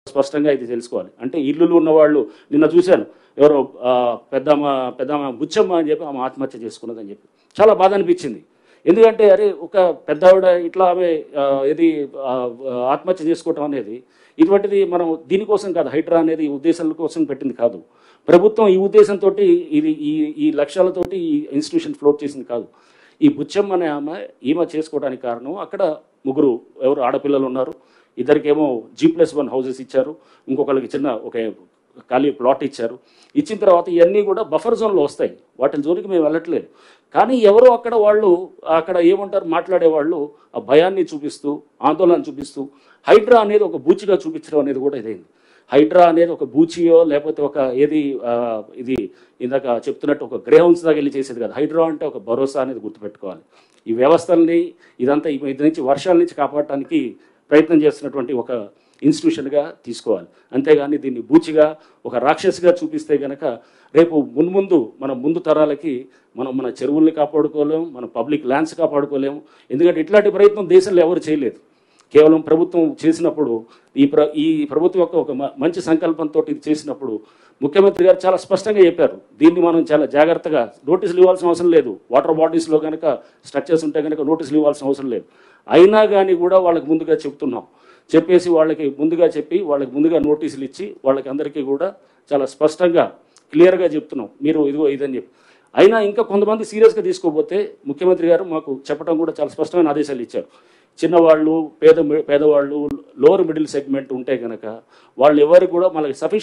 స్పష్టంగా ఇది తెలుసుకోవాలి అంటే ఇల్లులు ఉన్న వాళ్ళు నిన్న చూశాను ఎవరో ఆ, పెద్దమ్మ పెద్దమ్మ బుచ్చమ్మ అని చెప్పి ఆమె ఆత్మహత్య చేసుకున్నదని చెప్పి చాలా బాధ అనిపించింది ఎందుకంటే అరే ఒక పెద్ద ఆవిడ ఇట్లా ఆమె ఆ, ఇది ఆ, ఆత్మహత్య చేసుకోవటం అనేది ఇటువంటిది మనం దీనికోసం కాదు హైడ్రా అనేది ఈ ఉద్దేశాల కోసం పెట్టింది కాదు ప్రభుత్వం ఈ ఉద్దేశంతో ఇది ఈ ఈ లక్ష్యాలతోటి ఈ ఇన్స్టిట్యూషన్ ఫ్లోట్ చేసింది కాదు ఈ బుచ్చమ్మ అనే ఆమె ఈమె చేసుకోవడానికి కారణం అక్కడ ముగ్గురు ఎవరు ఆడపిల్లలు ఉన్నారు ఇద్దరికేమో జీ ప్లస్ వన్ హౌసెస్ ఇచ్చారు ఇంకొకరికి చిన్న ఒక ఖాళీ ప్లాట్ ఇచ్చారు ఇచ్చిన తర్వాత ఇవన్నీ కూడా బఫర్ జోన్లో వస్తాయి వాటి జోలికి మేము వెళ్ళట్లేదు కానీ ఎవరో అక్కడ వాళ్ళు అక్కడ ఏమంటారు మాట్లాడే వాళ్ళు ఆ భయాన్ని చూపిస్తూ ఆందోళన చూపిస్తూ హైడ్రా అనేది ఒక బూచిగా చూపించడం అనేది కూడా ఇదైంది హైడ్రా అనేది ఒక బూచియో లేకపోతే ఒక ఏది ఆ, ఇది ఇందాక చెప్తున్నట్టు ఒక గ్రేహౌన్స్ దాకా వెళ్ళి చేసేది కాదు హైడ్రా అంటే ఒక భరోసా అనేది గుర్తుపెట్టుకోవాలి ఈ వ్యవస్థల్ని ఇదంతా ఈ- ఇది నుంచి వర్షాల నుంచి కాపాడటానికి ప్రయత్నం చేస్తున్నటువంటి ఒక ఇన్స్టిట్యూషన్గా తీసుకోవాలి అంతేగాని దీన్ని బూచిగా ఒక రాక్షసిగా చూపిస్తే గనక రేపు మున్ముందు మన ముందు తరాలకి మనం మన చెరువుల్ని కాపాడుకోలేము మన పబ్లిక్ ల్యాండ్స్ కాపాడుకోలేము ఎందుకంటే ఇట్లాంటి ప్రయత్నం దేశంలో ఎవరు చేయలేదు కేవలం ప్రభుత్వం చేసినప్పుడు ఈ ప్ర ఈ ప్రభుత్వం యొక్క ఒక మ- మంచి సంకల్పంతో ఇది చేసినప్పుడు ముఖ్యమంత్రి గారు చాలా స్పష్టంగా చెప్పారు దీన్ని మనం చాలా జాగ్రత్తగా నోటీసులు ఇవ్వాల్సిన అవసరం లేదు వాటర్ బాడీస్లో కనుక స్ట్రక్చర్స్ ఉంటే కనుక నోటీసులు ఇవ్వాల్సిన అవసరం లేదు అయినా కానీ కూడా వాళ్ళకి ముందుగా చెప్తున్నాం చెప్పేసి వాళ్ళకి ముందుగా చెప్పి వాళ్ళకి ముందుగా నోటీసులు ఇచ్చి వాళ్ళకి అందరికీ కూడా చాలా స్పష్టంగా క్లియర్గా చెప్తున్నాం మీరు ఇదిగో ఇదని చెప్పి అయినా ఇంకా కొంతమంది సీరియస్గా తీసుకోకపోతే ముఖ్యమంత్రి గారు మాకు చెప్పడం కూడా చాలా స్పష్టమైన ఆదేశాలు ఇచ్చారు చిన్నవాళ్ళు పేద పేదవాళ్ళు లోవర్ మిడిల్ సెగ్మెంట్ ఉంటే కనుక వాళ్ళు ఎవరు కూడా మనకి సఫిషియెంట్